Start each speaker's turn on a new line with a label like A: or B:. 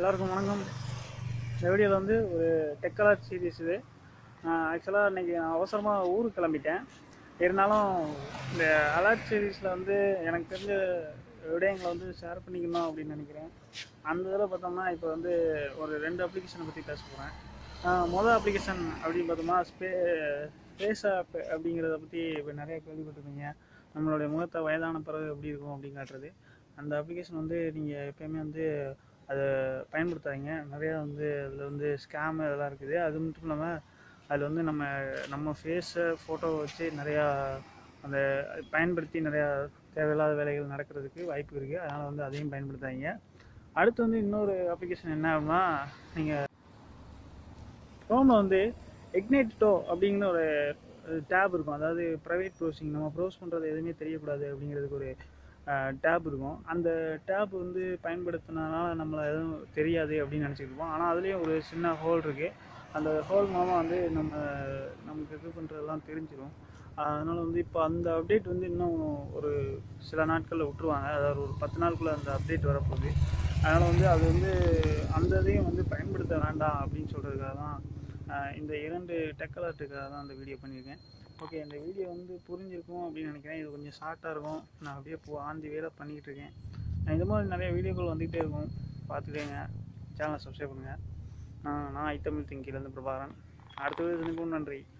A: எல்லாருக்கும் வணக்கம் இந்த வீடியோவில் வந்து ஒரு டெக்கலாட் சீரிஸ் இது ஆக்சுவலாக இன்றைக்கி நான் அவசரமாக ஊருக்கு கிளம்பிட்டேன் இருந்தாலும் இந்த அலர்ட் சீரீஸில் வந்து எனக்கு தெரிஞ்ச விடயங்களை வந்து ஷேர் பண்ணிக்கணும் அப்படின்னு நினைக்கிறேன் அந்த இதில் பார்த்தோம்னா இப்போ வந்து ஒரு ரெண்டு அப்ளிகேஷனை பற்றி பேச போகிறேன் மொதல் அப்ளிகேஷன் அப்படின்னு பார்த்தோம்னா ஸ்பே ஸ்பேஸ் ஆப் அப்படிங்கிறத பற்றி இப்போ நிறைய கேள்விப்பட்டிருப்பீங்க நம்மளுடைய முகத்தை வயதான பிறகு எப்படி இருக்கும் அப்படின்னு காட்டுறது அந்த அப்ளிகேஷன் வந்து நீங்கள் எப்பயுமே வந்து அதை பயன்படுத்தாதீங்க நிறையா வந்து அதில் வந்து ஸ்கேம் இதெல்லாம் இருக்குது அது மட்டும் இல்லாமல் அதில் வந்து நம்ம நம்ம ஃபேஸை ஃபோட்டோ வச்சு நிறையா அந்த பயன்படுத்தி நிறையா தேவையில்லாத வேலைகள் நடக்கிறதுக்கு வாய்ப்பு இருக்குது அதனால் வந்து அதையும் பயன்படுத்தாதீங்க அடுத்து வந்து இன்னொரு அப்ளிகேஷன் என்ன அப்படின்னா நீங்கள் க்ரோமில் வந்து எக்னேட்டோ அப்படிங்கிற ஒரு டேப் இருக்கும் அதாவது ப்ரைவேட் ப்ரௌசிங் நம்ம ப்ரௌஸ் பண்ணுறது எதுவுமே தெரியக்கூடாது அப்படிங்கிறதுக்கு ஒரு டேப் இருக்கும் அந்த டேப் வந்து பயன்படுத்தினால நம்மளை எதுவும் தெரியாது அப்படின்னு நினச்சிட்டு இருப்போம் ஆனால் அதுலேயும் ஒரு சின்ன ஹோல் இருக்குது அந்த ஹோல் மூலமாக வந்து நம்ம நமக்கு இது பண்ணுறதெல்லாம் தெரிஞ்சிடும் அதனால் வந்து இப்போ அந்த அப்டேட் வந்து இன்னும் ஒரு சில நாட்களில் விட்டுருவாங்க அதாவது ஒரு பத்து நாளுக்குள்ளே அந்த அப்டேட் வரப்போகுது அதனால் வந்து அது வந்து அந்த இதையும் வந்து பயன்படுத்த வேண்டாம் அப்படின்னு சொல்கிறதுக்காக தான் ஆஹ் இந்த இரண்டு டெக் அலர்ட்டுக்காக தான் அந்த வீடியோ பண்ணியிருக்கேன் ஓகே இந்த வீடியோ வந்து புரிஞ்சிருக்கும் அப்படின்னு நினைக்கிறேன் இது கொஞ்சம் ஷார்ட்டாக இருக்கும் நான் அப்படியே போ ஆந்தி வேலை பண்ணிக்கிட்டு இருக்கேன் நான் இந்த மாதிரி நிறைய வீடியோக்கள் வந்துகிட்டே இருக்கும் பார்த்துக்கோங்க சேனலை சப்ஸ்கிரைப் பண்ணுங்கள் நான் நான் ஐத்தமிழ் திங்கிலேருந்து பிரபாகரன் அடுத்த வீடியோ நன்றி